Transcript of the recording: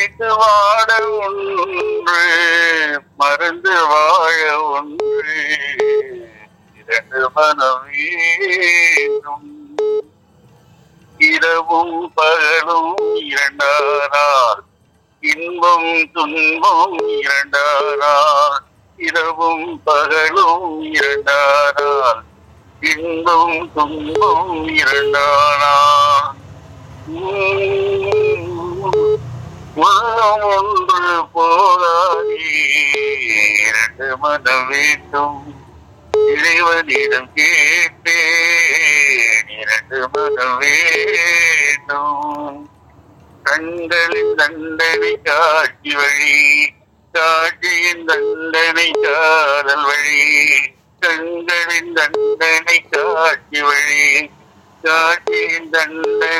நினைத்து வாட ஒன்று மறந்து வாழ ஒன்று இரண்டு மனம் வேண்டும் இரவும் பகலும் இரண்டாரால் இன்பம் துன்பம் இரண்டாரால் இரவும் பகலும் இரண்டாரால் இன்பம் துன்பம் இரண்டாரால் உள்ளம் ஒன்று போதாதே இரண்டு மனம் வேண்டும் இறைவனிடம் கேட்டேன் இரண்டு மனம் வேண்டும் கண்களின் தண்டனை காட்சி வழி காட்சியின் தண்டனை காதல் வழி கண்களின் தண்டனை காட்சி வழி காட்சியின் தண்டனை